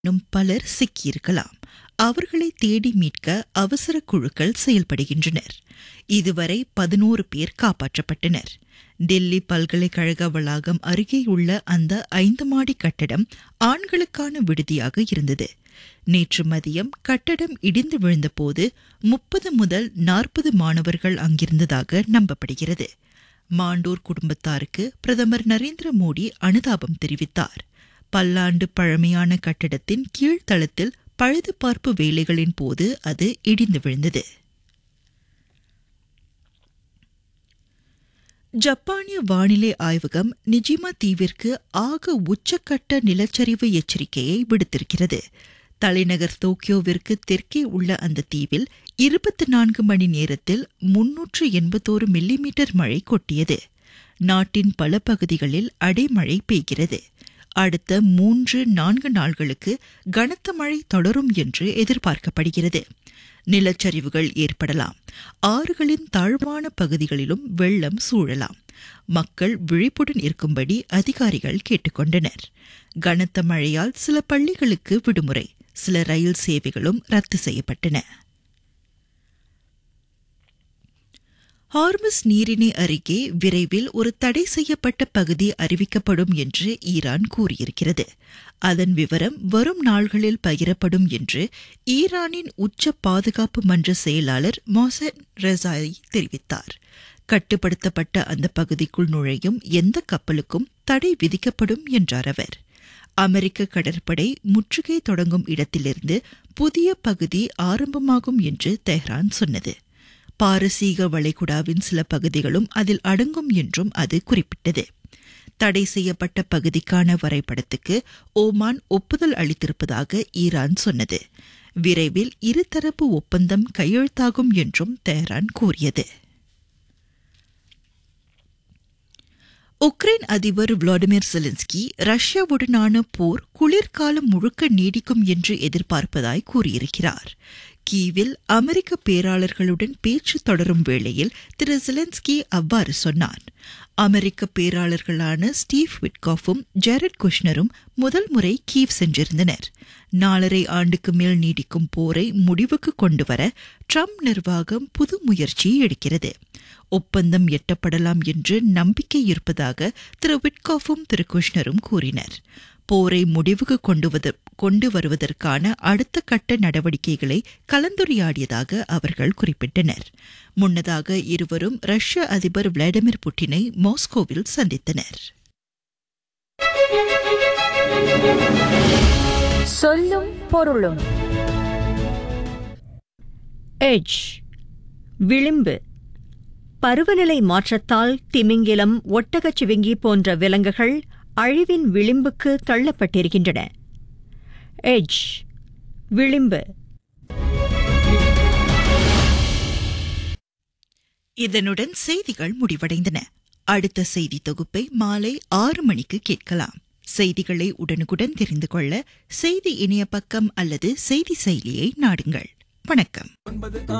இன்னும் பலர் சிக்கியிருக்கலாம் அவர்களை தேடி மீட்க அவசர குழுக்கள் செயல்படுகின்றனர் இதுவரை பதினோரு பேர் காப்பாற்றப்பட்டனர் டெல்லி பல்கலைக்கழக வளாகம் அருகேயுள்ள அந்த ஐந்து மாடி கட்டடம் ஆண்களுக்கான விடுதியாக இருந்தது நேற்று மதியம் கட்டடம் இடிந்து விழுந்தபோது முப்பது முதல் நாற்பது மாணவர்கள் அங்கிருந்ததாக நம்பப்படுகிறது மாண்டோர் குடும்பத்தாருக்கு பிரதமர் நரேந்திர மோடி அனுதாபம் தெரிவித்தார் பல்லாண்டு பழமையான கட்டடத்தின் கீழ்த்தளத்தில் பழுதுபார்ப்பு வேலைகளின் போது அது இடிந்து விழுந்தது ஜப்பானிய வானிலை ஆய்வகம் நிஜிமா தீவிற்கு ஆக உச்சக்கட்ட நிலச்சரிவு எச்சரிக்கையை விடுத்திருக்கிறது தலைநகர் டோக்கியோவிற்கு தெற்கே உள்ள அந்த தீவில் இருபத்தி நான்கு மணி நேரத்தில் முன்னூற்று எண்பத்தோரு மில்லிமீட்டர் மழை கொட்டியது நாட்டின் பல பகுதிகளில் அடைமழை பெய்கிறது அடுத்த மூன்று நான்கு நாள்களுக்கு கனத்த மழை தொடரும் என்று எதிர்பார்க்கப்படுகிறது நிலச்சரிவுகள் ஏற்படலாம் ஆறுகளின் தாழ்வான பகுதிகளிலும் வெள்ளம் சூழலாம் மக்கள் விழிப்புடன் இருக்கும்படி அதிகாரிகள் கேட்டுக்கொண்டனர் கனத்த மழையால் சில பள்ளிகளுக்கு விடுமுறை சில ரயில் சேவைகளும் ரத்து செய்யப்பட்டன ஹார்மஸ் நீரிணை அருகே விரைவில் ஒரு தடை செய்யப்பட்ட பகுதி அறிவிக்கப்படும் என்று ஈரான் கூறியிருக்கிறது அதன் விவரம் வரும் நாள்களில் பகிரப்படும் என்று ஈரானின் உச்ச பாதுகாப்பு மன்ற செயலாளர் மொசன் ரெசாயி தெரிவித்தார் கட்டுப்படுத்தப்பட்ட அந்த பகுதிக்குள் நுழையும் எந்த கப்பலுக்கும் தடை விதிக்கப்படும் என்றார் அவர் அமெரிக்க கடற்படை முற்றுகை தொடங்கும் இடத்திலிருந்து புதிய பகுதி ஆரம்பமாகும் என்று தெஹ்ரான் சொன்னது பாரசீக வளைகுடாவின் சில பகுதிகளும் அதில் அடங்கும் என்றும் அது குறிப்பிட்டது தடை செய்யப்பட்ட பகுதிக்கான வரைபடத்துக்கு ஓமான் ஒப்புதல் அளித்திருப்பதாக ஈரான் சொன்னது விரைவில் இருதரப்பு ஒப்பந்தம் கையெழுத்தாகும் என்றும் தெஹ்ரான் கூறியது உக்ரைன் அதிபர் விளாடிமிர் செலன்ஸ்கி ரஷ்யாவுடனான போர் குளிர்காலம் முழுக்க நீடிக்கும் என்று எதிர்பார்ப்பதாய் கூறியிருக்கிறார் கீவில் அமெரிக்க பேராளர்களுடன் பேச்சு தொடரும் வேளையில் திரு செலன்ஸ்கி அவ்வாறு சொன்னார் அமெரிக்க பேராளர்களான ஸ்டீவ் விட்காஃபும் ஜெரட் குஷ்னரும் முதல் முறை கீவ் சென்றிருந்தனர் நாலரை ஆண்டுக்கு மேல் நீடிக்கும் போரை முடிவுக்கு கொண்டுவர ட்ரம்ப் நிர்வாகம் புது முயற்சி எடுக்கிறது ஒப்பந்தம் எட்டப்படலாம் என்று நம்பிக்கை இருப்பதாக திரு விட்காஃபும் திரு குஷ்னரும் கூறினர் போரை முடிவுக்கு கொண்டு கொண்டு வருவதற்கான அடுத்த கட்ட நடவடிக்கைகளை கலந்துரையாடியதாக அவர்கள் குறிப்பிட்டனர் முன்னதாக இருவரும் ரஷ்ய அதிபர் விளாடிமிர் புட்டினை மாஸ்கோவில் சந்தித்தனர் சொல்லும் பொருளும் எட்ஜ் விளிம்பு பருவநிலை மாற்றத்தால் திமிங்கிலம் ஒட்டகச்சிவிங்கி போன்ற விலங்குகள் அழிவின் விளிம்புக்கு தள்ளப்பட்டிருக்கின்றன எட்ஜ் விளிம்பு இதனுடன் செய்திகள் முடிவடைந்தன அடுத்த செய்தி தொகுப்பை மாலை ஆறு மணிக்கு கேட்கலாம் செய்திகளை உடனுக்குடன் தெரிந்து கொள்ள செய்தி இணைய பக்கம் அல்லது செய்தி செயலியை நாடுங்கள் வணக்கம் ஒன்பது